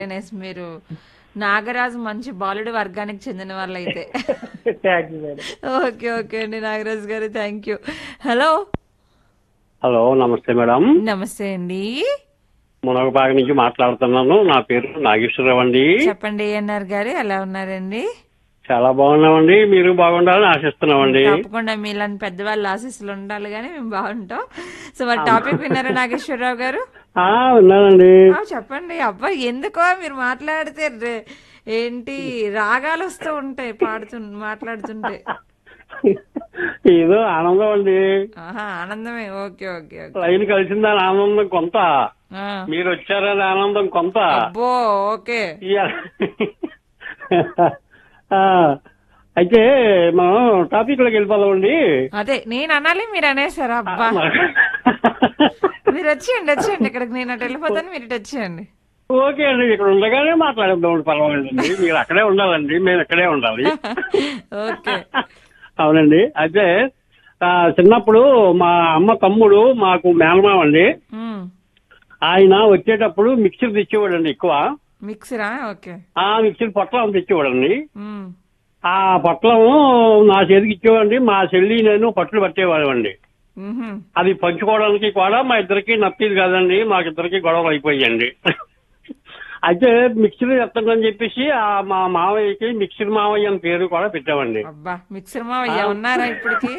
Yes మీరు నాగరాజు మంచి బాలుడి వర్గానికి చెందిన వాళ్ళైతే thank you madam okay okay అండి Nagaraju garu thank you hello hello నమస్తే మేడం నమస్తే అండి మునగబాగ్ నుంచి మాట్లాడుతున్నాను నా పేరు నాగేశ్వరరావు అండి చెప్పండి ఏఎన్ఆర్ గారు ఎలా ఉన్నారండి చాలా బాగున్నామండి మీరు బాగుండాలని ఆశిస్తున్నామండి తప్పకుండా మీలాంటి పెద్దవాళ్ళ ఆశీస్సులు ఉండాలి కానీ మేము బాగుంటాం సో మరి టాపిక్ విన్నారా నాగేశ్వరరావు గారు ఆ విన్నానండి ఆ, చెప్పండి అబ్బా ఎందుకో మీరు మాట్లాడితే రే- ఏంటి రాగాలు వస్తూ ఉంటాయి పాడుతు మాట్లాడుతుంటే ఏదో ఆనందం అండి ఆహా ఆనందమే ఓకే ఓకే ఓకే లైన్ కలిసిందని ఆనందం కొంత ఆ, మీరు వచ్చారని ఆనందం కొంత అబ్బో ఓకే ఇయ్య- ఆ, అయితే మనం టాపిక్ లోకి వెళ్ళిపోదామండి అదే నేను అనాలి మీరు అనేసారు అబ్బా మీరు వచ్చేయండి వచ్చేయండి ఇక్కడికి నేను అటు వెళ్ళిపోతాను మీరు ఇటు వచ్చేయండి ఓకే అండి ఇక్కడ ఉండగానే మాట్లాడదాం పర్వాలేదండి మీరు అక్కడే ఉండాలండి మేము ఇక్కడే ఉండాలి ఓకే అవునండి అయితే ఆ, చిన్నప్పుడు మా అమ్మ తమ్ముడు మాకు మేనమామ అండి ఉమ్, ఆయన వచ్చేటప్పుడు మిక్సర్ తెచ్చేవాడండి ఎక్కువ మిక్సరా ఓకే ఆ మిక్సర్ పొట్లం తెచ్చేవాడండి ఉమ్, ఆ పొట్లం నా చేతికి ఇచ్చేవాడండి మా చెల్లి నేను పట్టులు పట్టేవాళ్ళండి ఉహుం. అది పంచుకోవడానికి కూడా మా ఇద్దరికి నప్పేది కాదండి మాకిద్దరికి గొడవలు అయిపోయాయండి అయితే మిక్సర్ ఎత్తండి చెప్పేసి ఆ మా మావయ్యకి మిక్సర్ మావయ్య అని పేరు కూడా పెట్టామండి అబ్బా మిక్సర్ మావయ్య ఉన్నారా ఇప్పటికి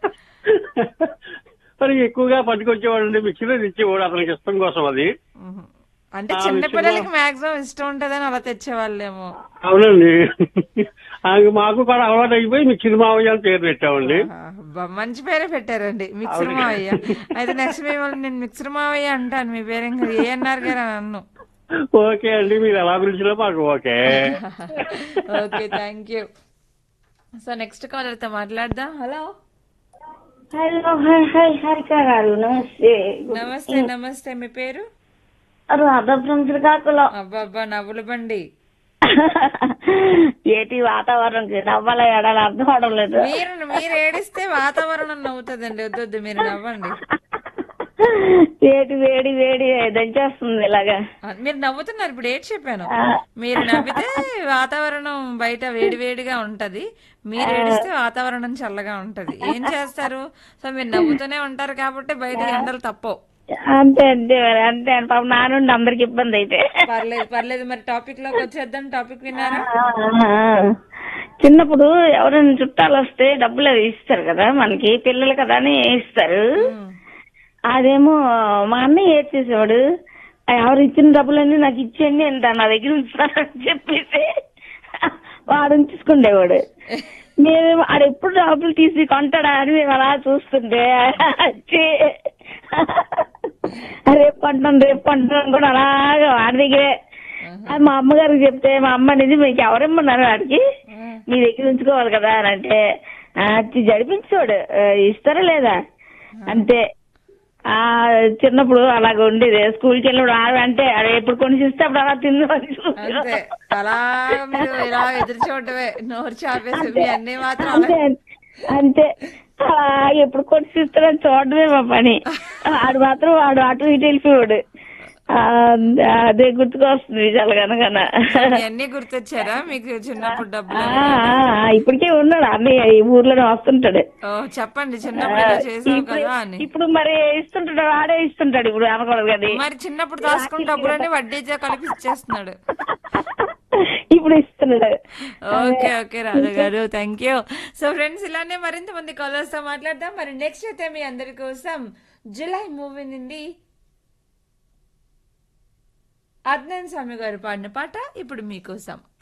మరి ఎక్కువగా పట్టుకొచ్చేవాడండి మిక్సీలో తెచ్చేవాడు అతనికి ఇష్టం కోసం అది ఉహుం. అంటే ఆ, చిన్నపిల్లలకి మాక్సిమం ఇష్టం ఉంటదని అలా తెచ్చేవాళ్ళేమో అవునండి ఆయనకి మాకు కూడా అలవాటు అయిపోయి మిక్సర్ మావయ్య అని పేరు పెట్టామండి ఆహా, అబ్బా, మంచి పేరే పెట్టారండి మిక్సర్ మావయ్య అయితే నెక్స్ట్ మిమ్మల్ని నేను మిక్సర్ మావయ్య అంటాను మీ పేరు ఇంకా ఏఎన్ఆర్ గారు అని అన్ను ఓకే అండి మీరు ఎలా పిలిచినా మాకు okay okay thank you so next కాలర్తో మాట్లాడదాం hello hello hi hi Harika garu నమస్తే నమస్తే నమస్తే మీ పేరు రాధాపురం శ్రీకాకుళం అబ్బబ్బా నవ్వుల బండి ఏటి వాతావరణం నవ్వాల ఏడాలి అర్థం అవడం లేదు మీరు మీరు ఏడిస్తే వాతావరణం నవ్వుతుందండి వద్దు వద్దు మీరు నవ్వండి ఏటి వేడి వేడి దంచేస్తుంది ఇలాగా ఆ, మీరు నవ్వుతున్నారు ఇప్పుడు ఏటి చెప్పాను మీరు నవ్వితే వాతావరణం బయట వేడి వేడిగా ఉంటది మీరు ఏడిస్తే వాతావరణం చల్లగా ఉంటది ఏం చేస్తారు సో మీరు నవ్వుతూనే ఉంటారు కాబట్టి బయట ఎండలు తప్పవు అంతే అంతే మరి అంతే అండి పాపం నా నుండి అందరికి ఇబ్బంది అయితే పర్లేదు పర్లేదు మరి టాపిక్ లోకి వచ్చేద్దాం టాపిక్ విన్నారా చిన్నప్పుడు ఎవరైనా చుట్టాలు వస్తే డబ్బులు అవి ఇస్తారు కదా మనకి పిల్లలు కదా అని ఇస్తారు ఉమ్. అదేమో మా అన్నయ్య ఏడ్ చేసేవాడు "ఆ, ఎవరు ఇచ్చిన డబ్బులన్నీ నాకు ఇచ్చేయండి అంట నా దగ్గర ఉంచుతానని చెప్పేసి వాడు ఉంచుకుండేవాడు మేమేమో ఆడు ఎప్పుడు డబ్బులు తీసి కొంటాడా అని మేము అలా చూస్తుంటే వచ్చి రేపు కొంటాను రేపు కొంటాను కూడా అలాగా వాడి దగ్గరే అది మా అమ్మగారికి చెప్తే మా అమ్మ అనేది మీకు ఎవరేమన్నారు వాడికి మీ దగ్గర ఉంచుకోవాలి కదా అని అంటే "ఆ, అది జడిపించాడు ఆ, ఇస్తారా లేదా అంతే ఆ చిన్నప్పుడు అలాగ ఉండేది స్కూల్కి వెళ్ళినప్పుడు ఆడ అంటే ఆడ ఎప్పుడు కొనిసిస్తే అప్పుడు అలా తిందని అంతే అలా మీరు ఇలా ఎదురు చూడటమే నోరు చాపేసి మీ అన్ని మాత్రం అలా అంతే అంతే అలా ఎప్పుడు కొనిసిస్తాడని చూడడమే మా పని ఆడు మాత్రం వాడు అటు ఇటు వెళ్ళిపోయాడు ఆ, అదే గుర్తుకొస్తుంది చాలా కనుకన మీ అన్ని గుర్తొచ్చారా మీకు చిన్నప్పుడు డబ్బులు ఆ, ఆ, ఇప్పటికే ఉన్నాడు అన్నయ్య ఈ ఊర్లోనే వస్తుంటాడు ఓ చెప్పండి చిన్నప్పుడు ఇలా చేసావు కదా అని ఇప్పుడు మరి ఇస్తుంటాడు వాడే ఇస్తుంటాడు ఇప్పుడు అనకూడదు కదా మరి చిన్నప్పుడు దాచుకున్న డబ్బులన్నీ వడ్డీతో కలిపి ఇచ్చేస్తున్నాడు ఇప్పుడు ఇస్తున్నాడు ఓకే ఓకే రాధా గారు థ్యాంక్ యూ సో ఫ్రెండ్స్ ఇలానే మరింత మంది కాలర్స్ తో మాట్లాడదాం మరి నెక్స్ట్ అయితే మీ అందరి కోసం జులై మూవీ నుండి అద్నాన్ స్వామి గారు పాడిన పాట ఇప్పుడు మీకోసం